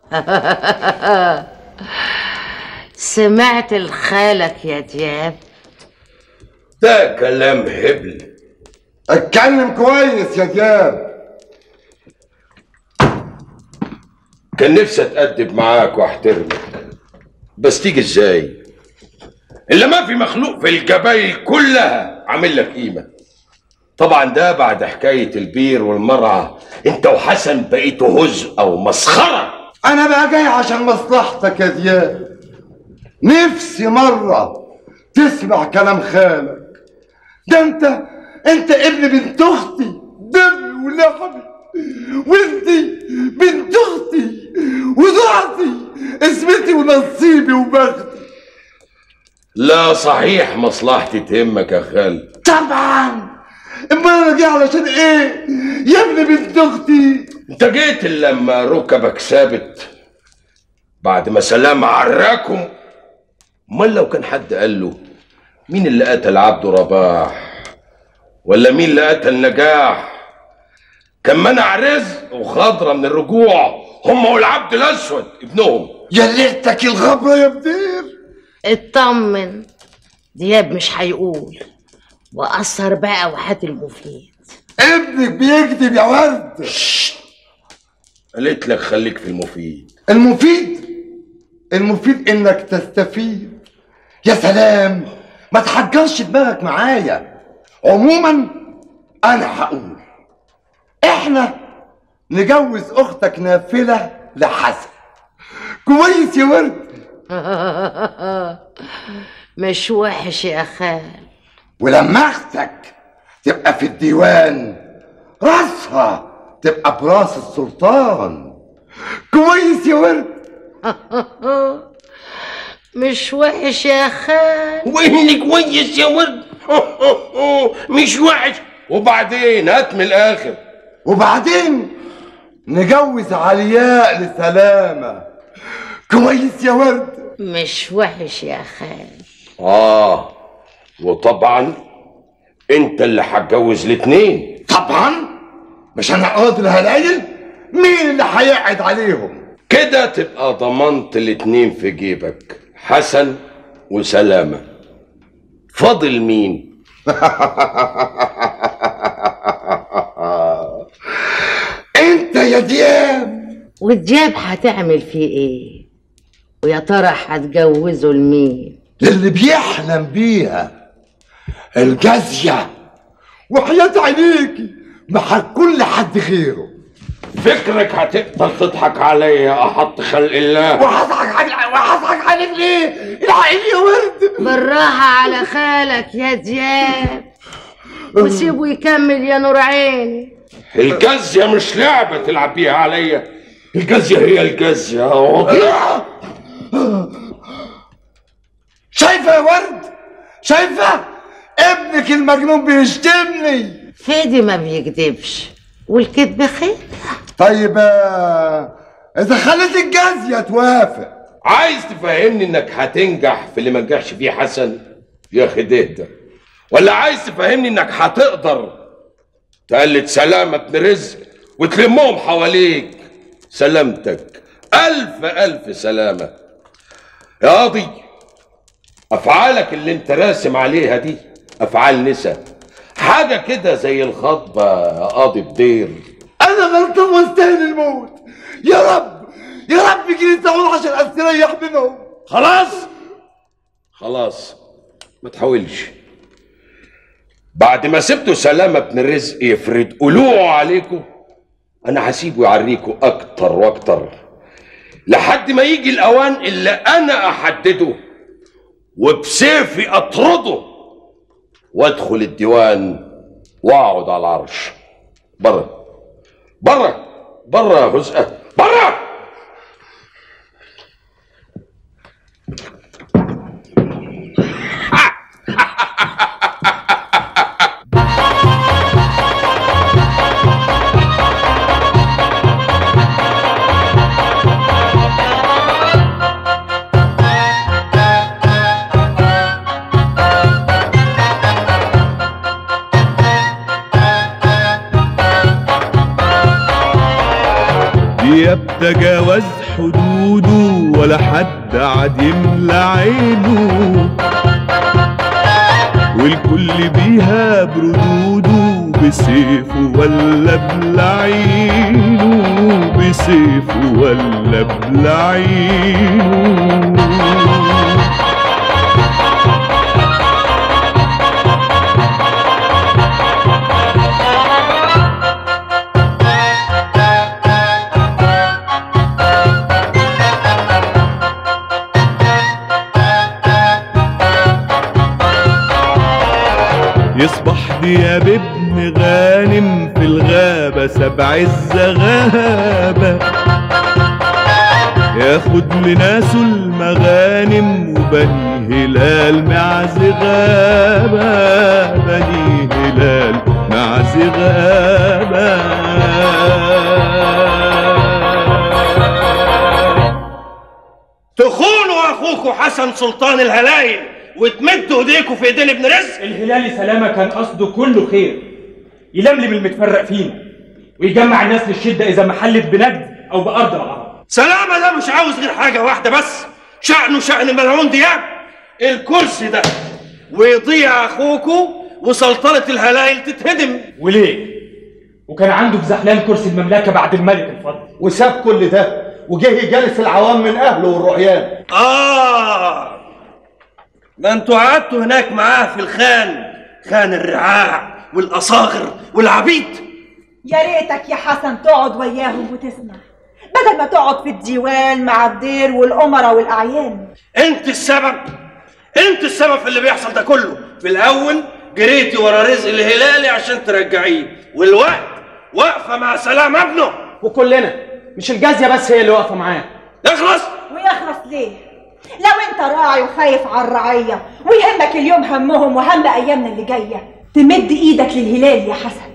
سمعت لخالك يا دياب ده كلام هبل اتكلم كويس يا دياب كان نفسي اتأدب معاك واحترمك بس تيجي ازاي الا ما في مخلوق في الجبايل كلها عامل لك قيمه طبعا ده بعد حكايه البير والمرعى انت وحسن بقيتوا هزء او مسخره انا بقى جاي عشان مصلحتك يا دياب نفسي مرة تسمع كلام خالك ده انت انت ابن بنت اختي دمي ولحمي وانتي بنت اختي وضعتي اسمتي ونصيبي وبختي لا صحيح مصلحتي تهمك يا خال طبعا امال انا جاي علشان ايه يا ابن بنت اختي انت جيت إلا لما ركبك ثابت بعد ما سلام عراكم امال لو كان حد قال له مين اللي قتل عبده رباح ولا مين اللي قتل نجاح كان منع رزق وخضرة من الرجوع هم والعبد الاسود ابنهم يا ليلتك الغبرة يا بدير اطمن دياب مش هيقول وأثر بقى وهات المفيد ابنك بيكذب يا ورد قالت لك خليك في المفيد المفيد المفيد انك تستفيد يا سلام ما تحجرش دماغك معايا عموما انا هقول احنا نجوز اختك نافله لحسن كويس يا ورد مش وحش يا خال ولما اختك تبقى في الديوان راسها تبقى براس السلطان كويس يا ورد مش وحش يا خال واني كويس يا ورد مش وحش وبعدين هات من الاخر وبعدين نجوز علياء لسلامة كويس يا ورد مش وحش يا خال اه وطبعا انت اللي هتجوز الاتنين طبعا مش انا قادر هلايل مين اللي هيقعد عليهم كده تبقى ضمنت الاتنين في جيبك حسن وسلامة فاضل مين انت يا دياب ودياب هتعمل فيه ايه ويا ترى هتجوزه لمين اللي بيحلم بيها الجازية وحياة عينيكي ما هتكون لحد غيره فكرك هتقدر تضحك عليا احط خلق الله وهضحك عليك وهضحك عليك ليه؟ العقل يا ورد بالراحة على خالك يا دياب وسيبه يكمل يا نور عيني الجزية مش لعبة تلعب بيها عليا الجزية هي الجزية وضيعة شايفة يا ورد؟ شايفة؟ ابنك المجنون بيشتمني فادي ما بيكدبش والكذب خير طيب آه، إذا خلت الجازية توافق عايز تفهمني انك هتنجح في اللي ما نجحش فيه حسن يا خديت ولا عايز تفهمني انك هتقدر تقلد سلامة بن رزق وتلمهم حواليك سلامتك ألف ألف سلامة يا قاضي أفعالك اللي أنت راسم عليها دي أفعال نسا حاجة كده زي الخطبة يا قاضي بدير أنا غلطان واستاهل الموت يا رب يا رب يجيلي تعود عشان أستريح منهم خلاص خلاص ما تحاولش بعد ما سبتوا سلامة بن رزق يفرد قلوعه عليكم انا هسيبه يعريكوا اكتر واكتر لحد ما يجي الاوان اللي انا احدده وبسيفي اطرده وادخل الديوان واقعد على العرش بره بره بره يا هزءه بره دياب تجاوز حدوده ولا حد عاد يملى عينه والكل بيها بردوده بسيفه ولا بلعينه بسيفه ولا بلعينه يصبح دياب ابن غانم في الغابة سبع الزغابة ياخد لناسه المغانم وبني هلال مع زغابة بني هلال مع زغابة تخونوا اخوكوا حسن سلطان الهلايل وتمدوا ايديكوا في ايدين ابن رزق الهلال سلامة كان قصده كله خير يلملم المتفرق فينا ويجمع الناس للشدة إذا ما حلت بنجد أو بأرض العرب سلامة ده مش عاوز غير حاجة واحدة بس شأنه شأن الملعون دياب الكرسي ده ويضيع اخوكوا وسلطنة الهلايل تتهدم وليه؟ وكان عنده في زحلان كرسي المملكة بعد الملك الفضل وساب كل ده وجه يجالس العوام من اهله والرعيان آه ما انتوا قعدتوا هناك معاه في الخان خان الرعاع والأصاغر والعبيد يا ريتك يا حسن تقعد وياهم وتسمع بدل ما تقعد في الديوان مع الدير والأمراء والأعيان انت السبب انت السبب في اللي بيحصل ده كله في الأول جريتي ورا رزق الهلالي عشان ترجعيه والوقت واقفة مع سلام ابنه وكلنا مش الجازية بس هي اللي واقفة معاه اخلص ويخلص ليه؟ لو انت راعي وخايف على الرعية ويهمك اليوم همهم وهم أيامنا اللي جاية تمد ايدك للهلال يا حسن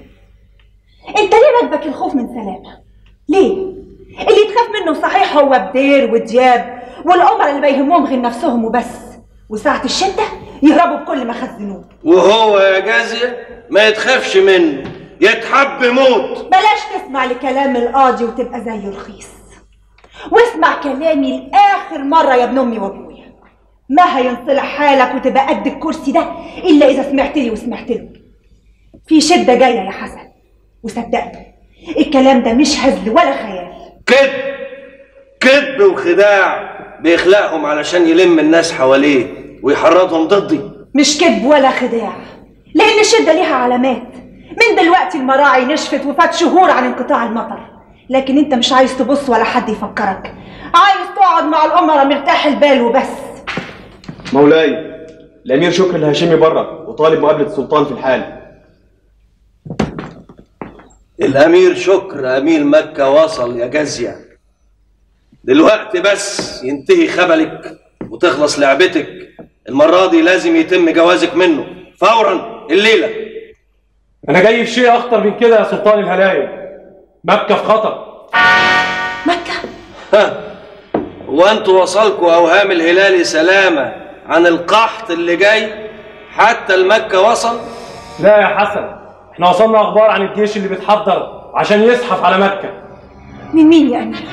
انت ليه راكبك الخوف من سلامة؟ ليه؟ اللي تخاف منه صحيح هو بدير ودياب والأمراء اللي بيهمهم غير نفسهم وبس وساعة الشدة يهربوا بكل ما خزنوه وهو يا جازية ما يتخافش منه يتحب موت بلاش تسمع لكلام القاضي وتبقى زيه رخيص واسمع كلامي لآخر مرة يا ابن أمي وأبويا ما هينصلح حالك وتبقى قد الكرسي ده إلا إذا سمعت لي وسمعت له في شدة جاية يا حسن وصدقني الكلام ده مش هزل ولا خيال كذب كذب وخداع بيخلقهم علشان يلم الناس حواليه ويحرضهم ضدي مش كذب ولا خداع لأن الشدة ليها علامات من دلوقتي المراعي نشفت وفات شهور عن انقطاع المطر لكن انت مش عايز تبص ولا حد يفكرك عايز تقعد مع الأمراء مرتاح البال وبس مولاي الأمير شكر الهاشمي بره وطالب مقابلة السلطان في الحال الأمير شكر أمير مكة وصل يا جازية دلوقتي بس ينتهي خبلك وتخلص لعبتك المرة دي لازم يتم جوازك منه فورا الليلة أنا جاي في شيء أخطر من كده يا سلطان الهلايل مكة في خطر مكة ها وانتوا وصلكوا أوهام الهلال سلامة عن القحط اللي جاي حتى المكة وصل لا يا حسن احنا وصلنا أخبار عن الجيش اللي بيتحضر عشان يزحف على مكة من مين يا أمير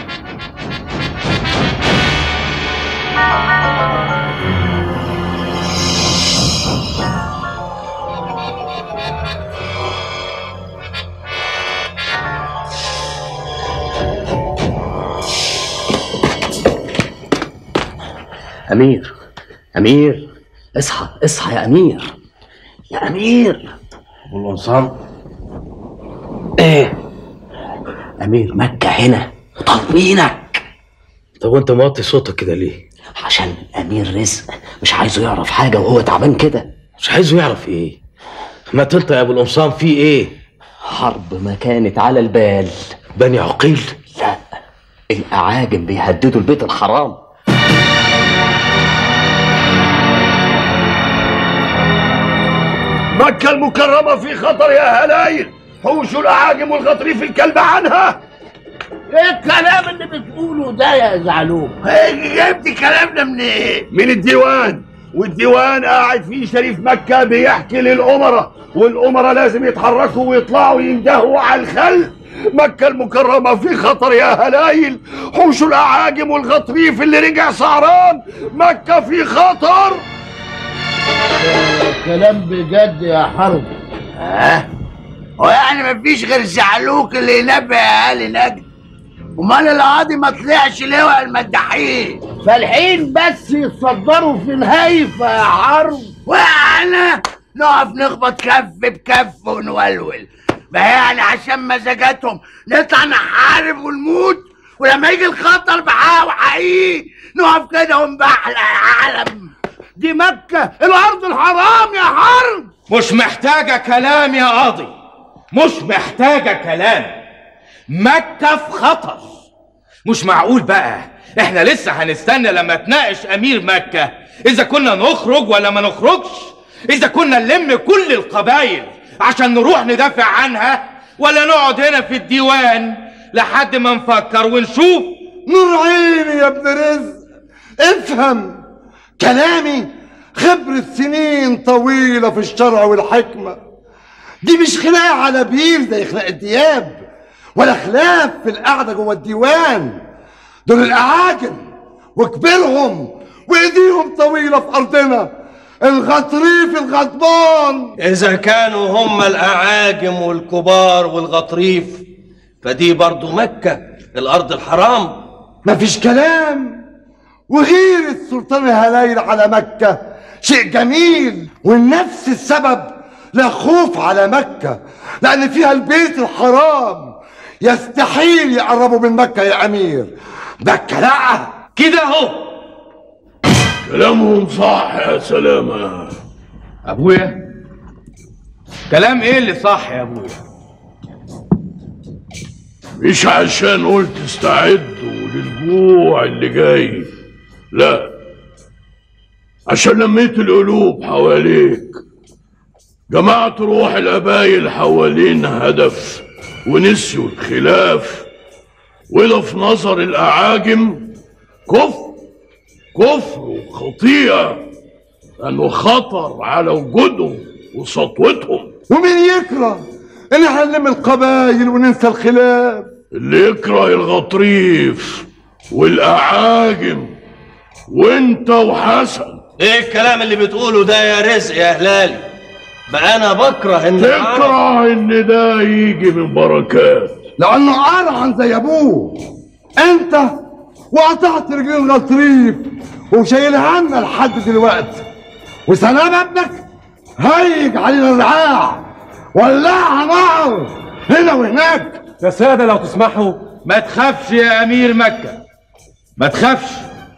أمير أمير اصحى اصحى يا أمير يا أمير والقمصان ايه أمير مكة هنا طالبينك طب وانت موطي صوتك كده ليه عشان أمير رزق مش عايزه يعرف حاجة وهو تعبان كده مش عايزه يعرف ايه ما تنطق يا ابو القمصان في ايه حرب ما كانت على البال بني عقيل لا الأعاجم بيهددوا البيت الحرام مكة المكرمة في خطر يا هلايل حوشوا الأعاجم والغطريف الكلب عنها ايه الكلام اللي بتقوله ده يا زعلوم جبت كلامنا من ايه؟ من الديوان والديوان قاعد فيه شريف مكة بيحكي للأمراء والأمراء لازم يتحركوا ويطلعوا يندهوا على الخلق مكة المكرمة في خطر يا هلايل حوش الأعاجم والغطريف اللي رجع سهران مكة في خطر كلام بجد يا حرب اه ويعني مفيش غير زعلوك اللي ينبه اهالي نجد امال القاضي ما طلعش لواء المداحين فالحين بس يتصدروا في الهيفه يا حرب وانا نقف نخبط كف بكف ونولول ما يعني عشان مزاجاتهم نطلع نحارب ونموت ولما يجي الخطر بحق وحقيقي نقف كده ونبحلق يا عالم دي مكة الأرض الحرام يا حرب مش محتاجة كلام يا قاضي مش محتاجة كلام مكة في خطر مش معقول بقى احنا لسه هنستنى لما تناقش امير مكة اذا كنا نخرج ولا ما نخرجش اذا كنا نلم كل القبايل عشان نروح ندافع عنها ولا نقعد هنا في الديوان لحد ما نفكر ونشوف نور عيني يا ابن رزق افهم كلامي خبرة سنين طويلة في الشرع والحكمة دي مش خناقة على بير زي خناقة الدياب ولا خلاف في القعدة جوه الديوان دول الأعاجم وكبرهم وإيديهم طويلة في أرضنا الغطريف الغضبان إذا كانوا هم الأعاجم والكبار والغطريف فدي برضو مكة الأرض الحرام مفيش كلام وغير السلطان الهلايل على مكة شيء جميل ولنفس السبب لا خوف على مكة لأن فيها البيت الحرام يستحيل يقربوا من مكة يا أمير مكة لا كده اهو كلامهم صح يا سلامة ابويا كلام ايه اللي صح يا ابويا مش عشان قلت استعدوا للجوع اللي جاي لا عشان لميت القلوب حواليك جمعت روح القبايل حوالين هدف ونسيوا الخلاف وده في نظر الأعاجم كفر كفر وخطيئة لأنه خطر على وجودهم وسطوتهم ومين يكره إن احنا نلم القبايل وننسى الخلاف اللي يكره الغطريف والأعاجم وانت وحسن ايه الكلام اللي بتقوله ده يا رزق يا هلالي بقى انا بكره ان تكره ان ده يجي من بركات لأنه أرعن زي أبوه أنت وقطعت رجلين الغطريف وشايلها لنا لحد دلوقتي وسلام ابنك هيج علينا الرعاع ولعها نار هنا وهناك يا سادة لو تسمحوا ما تخافش يا امير مكة ما تخافش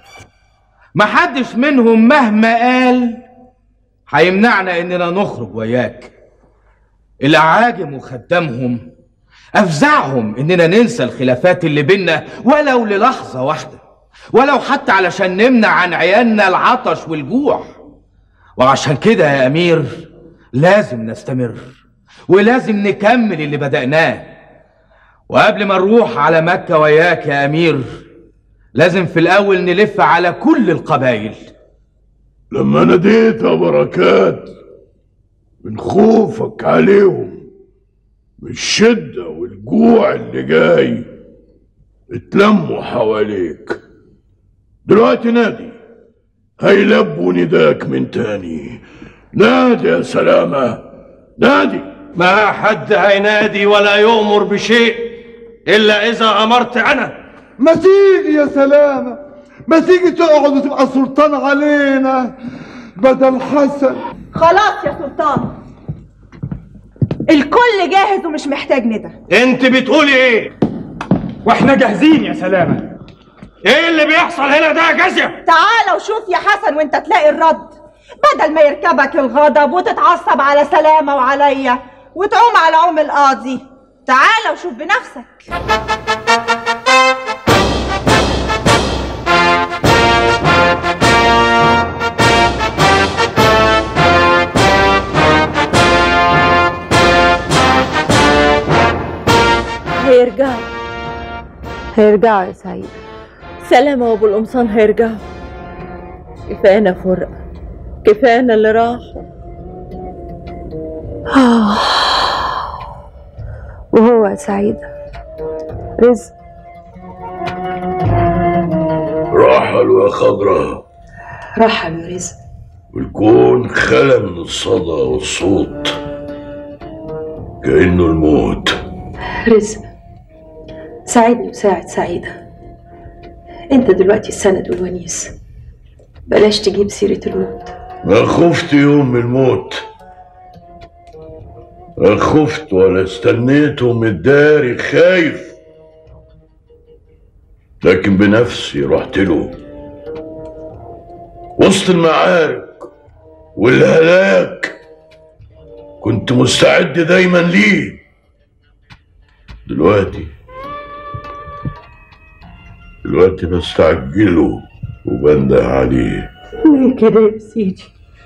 ما حدش منهم مهما قال هيمنعنا اننا نخرج وياك الاعاجم وخدامهم افزعهم اننا ننسى الخلافات اللي بينا ولو للحظة واحدة ولو حتى علشان نمنع عن عيالنا العطش والجوع وعشان كده يا امير لازم نستمر ولازم نكمل اللي بدأناه وقبل ما نروح على مكة وياك يا أمير لازم في الأول نلف على كل القبائل لما ناديت يا بركات من خوفك عليهم من الشدة والجوع اللي جاي اتلموا حواليك دلوقتي نادي هيلبوا نداك من تاني نادي يا سلامة نادي ما حد هينادي ولا يؤمر بشيء الا اذا امرت انا ما تيجي يا سلامة ما تيجي تقعد وتبقى سلطان علينا بدل حسن خلاص يا سلطان الكل جاهز ومش محتاج ندى انت بتقولي ايه واحنا جاهزين يا سلامة ايه اللي بيحصل هنا ده يا جازية تعالى وشوف يا حسن وانت تلاقي الرد بدل ما يركبك الغضب وتتعصب على سلامة وعليا وتعوم على عوم القاضي تعالى وشوف بنفسك هيرجعوا هيرجعوا يا سعيد سلامة وابو القمصان هيرجعوا كفاية فرقة كفاية اللي راحوا وهو يا سعيدة رزق رحلوا يا خضرة رحل يا رزق والكون خلى من الصدى والصوت كأنه الموت رزق ساعدني وساعد سعيدة انت دلوقتي السند والونيس بلاش تجيب سيرة الموت ما خفت يوم من الموت ما خفت ولا استنيته من الداري خايف لكن بنفسي رحت له وسط المعارك والهلاك كنت مستعد دايما ليه دلوقتي دلوقتي بستعجله وبنده عليه ليه كده يا سيدي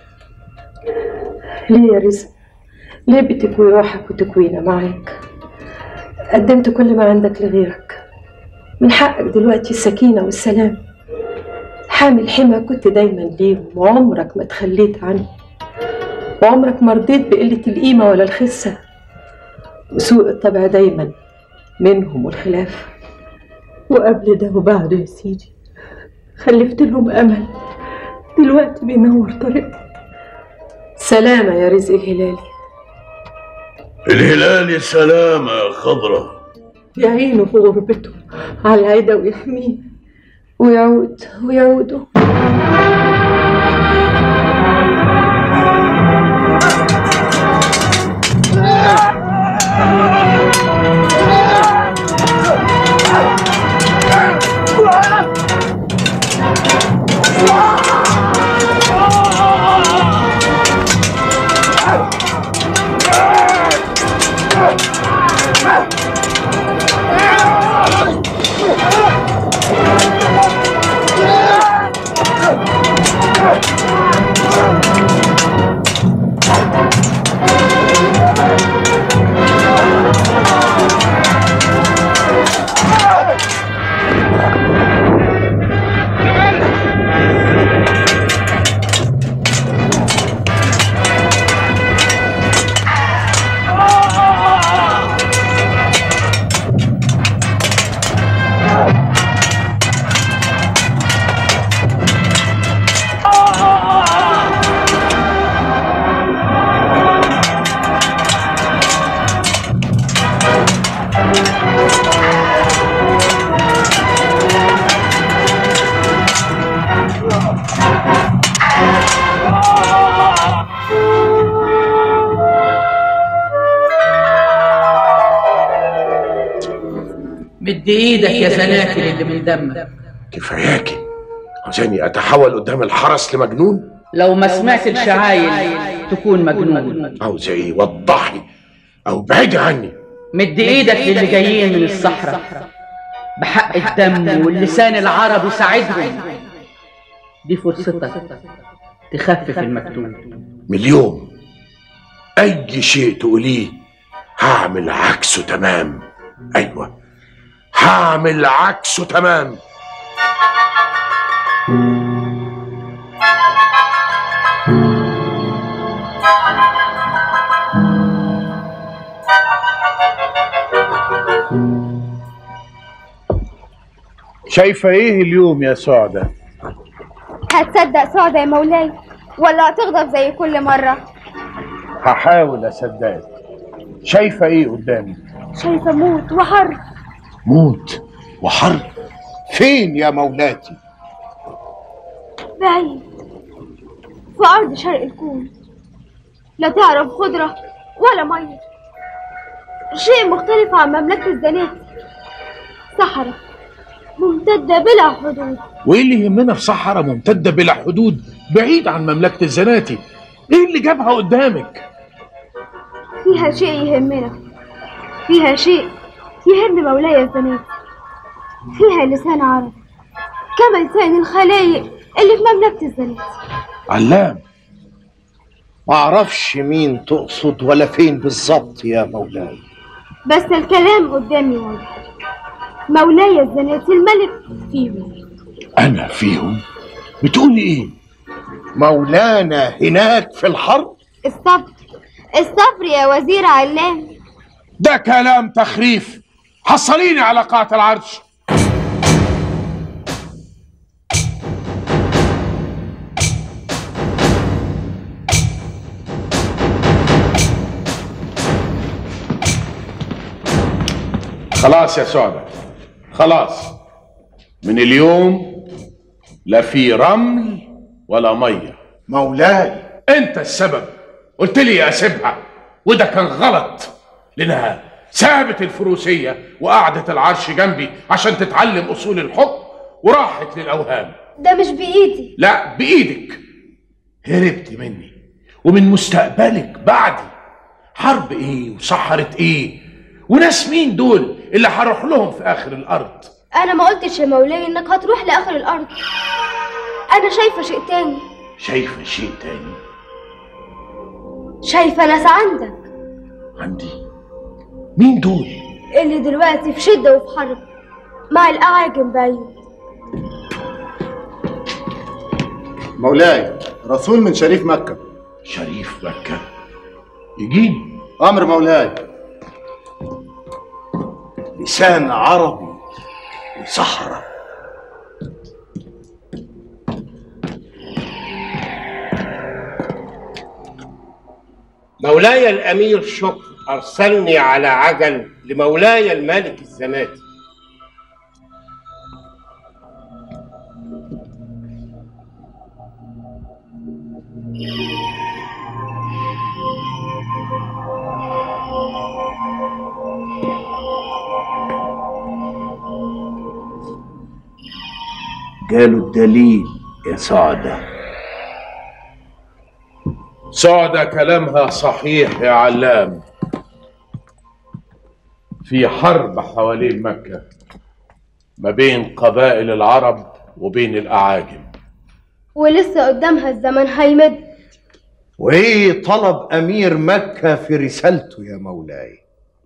ليه يا رزق ليه بتكوي روحك وتكوينا معاك قدمت كل ما عندك لغيرك من حقك دلوقتي السكينة والسلام حامل حمى كنت دايما ليهم وعمرك ما تخليت عنه وعمرك ما رضيت بقلة القيمة ولا الخسة وسوء الطبع دايما منهم والخلاف وقبل ده وبعده يا سيدي خلفت لهم أمل دلوقتي بينور طريقهم سلامة يا رزق الهلالي الهلال سلامة يا خضرة يعينه في غربته على العدا ويحميه ويعود ويعودوا مد ايدك يا زناكل اللي من دمك كفاياكي عاوزاني اتحول قدام الحرس لمجنون لو ما سمعت الشعايل تكون مجنون عاوزة ايه وضحي او بعدي عني مد ايدك للي جايين من الصحراء بحق الدم واللسان العربي ساعدهم دي فرصتك تخفف المكتوب من اليوم اي شيء تقوليه هعمل عكسه تمام ايوه هعمل عكسه تمام شايفة ايه اليوم يا سعدة؟ هتصدق سعدة يا مولاي ولا هتغضب زي كل مرة هحاول اصدقك شايفة ايه قدامي؟ شايفة موت وحر موت وحر فين يا مولاتي؟ بعيد في أرض شرق الكون لا تعرف خضرة ولا مية شيء مختلف عن مملكة الزناتي صحراء ممتدة بلا حدود وايه اللي يهمنا في صحراء ممتدة بلا حدود بعيد عن مملكة الزناتي؟ ايه اللي جابها قدامك؟ فيها شيء يهمنا فيها شيء يهم مولاي الزناتي فيها لسان عربي كما لسان الخلايق اللي في مملكة الزناتي علام معرفش مين تقصد ولا فين بالظبط يا مولاي بس الكلام قدامي واضح مولاي الزناتي الملك فيهم انا فيهم بتقولي ايه مولانا هناك في الحرب الصبر الصبر يا وزير علام ده كلام تخريف حصليني على قاعة العرش خلاص يا سعدة خلاص من اليوم لا في رمل ولا ميه مولاي انت السبب قلت لي اسيبها وده كان غلط لانها سابت الفروسيه وقعدت العرش جنبي عشان تتعلم اصول الحكم وراحت للاوهام ده مش بإيدي لا بايدك هربت مني ومن مستقبلك بعدي حرب ايه وسحرة ايه وناس مين دول اللي هروح لهم في اخر الارض أنا ما قلتش يا مولاي إنك هتروح لآخر الأرض أنا شايفة شيء تاني شايفه شيء تاني شايفة ناس عندك عندي مين دول اللي دلوقتي في شدة وفي حرب مع الأعاجم بعيد مولاي رسول من شريف مكة شريف مكة يجيني أمر مولاي لسان عربي وصحراء مولاي الأمير شكر أرسلني على عجل لمولاي الملك الزناتي قالوا الدليل يا سعدة سعدة كلامها صحيح يا علام في حرب حوالين مكة ما بين قبائل العرب وبين الأعاجم ولسه قدامها الزمن هيمد وايه طلب امير مكة في رسالته يا مولاي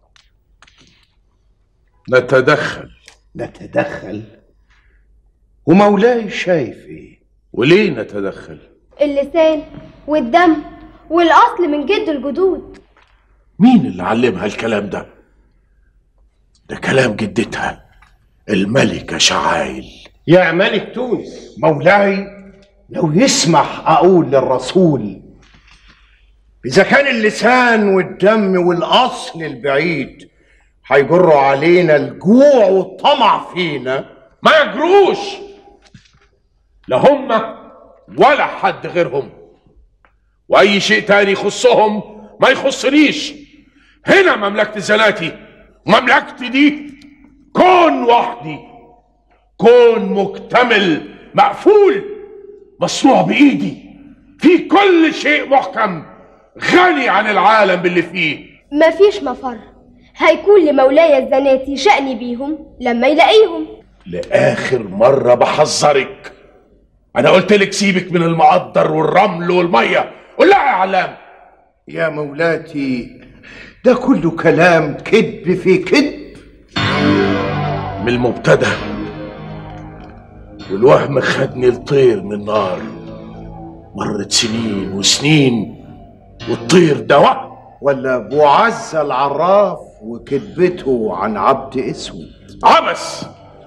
نتدخل نتدخل ومولاي شايف ايه وليه نتدخل اللسان والدم والأصل من جد الجدود مين اللي علمها الكلام ده ده كلام جدتها الملكة شعايل يا ملك تونس مولاي لو يسمح اقول للرسول اذا كان اللسان والدم والاصل البعيد هيجروا علينا الجوع والطمع فينا ما يجروش لا هم ولا حد غيرهم واي شيء تاني يخصهم ما يخصنيش هنا مملكة الزناتي مملكتي دي كون وحدي كون مكتمل مقفول مصنوع بايدي في كل شيء محكم غني عن العالم باللي فيه مفيش مفر هيكون لمولاي الزناتي شأن بيهم لما يلاقيهم لآخر مرة بحذرك أنا قلت لك سيبك من المقدر والرمل والمية قول لا يا علام يا مولاتي ده كله كلام كذب في كذب من المبتدأ والوهم خدني الطير من نار مرت سنين وسنين والطير ده وهم ولا ابو عزة العراف وكذبته عن عبد اسود عبس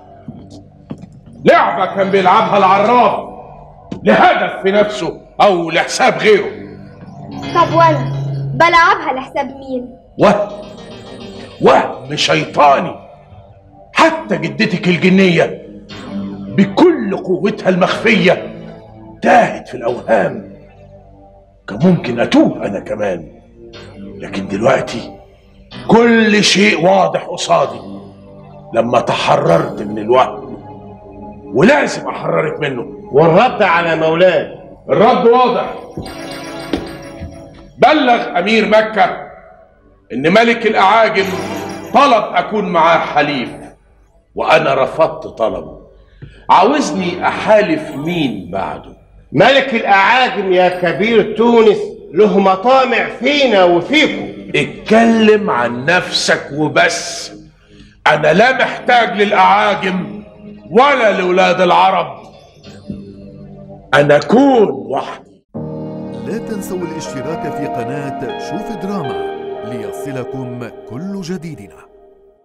لعبة كان بيلعبها العراف لهدف في نفسه أو لحساب غيره طب وانا بلعبها لحساب مين وهم وهم شيطاني حتى جدتك الجنية بكل قوتها المخفية تاهت في الأوهام كان ممكن أتوه أنا كمان لكن دلوقتي كل شيء واضح قصادي لما تحررت من الوهم ولازم أحررك منه والرد على مولاي الرد واضح بلغ أمير مكة إن ملك الأعاجم طلب أكون معاه حليف وأنا رفضت طلبه عاوزني أحالف مين بعده ملك الأعاجم يا كبير تونس له مطامع فينا وفيكم اتكلم عن نفسك وبس أنا لا محتاج للأعاجم ولا لولاد العرب أنا كون وحدي لا تنسوا الاشتراك في قناة شوف دراما ليصلكم كل جديدنا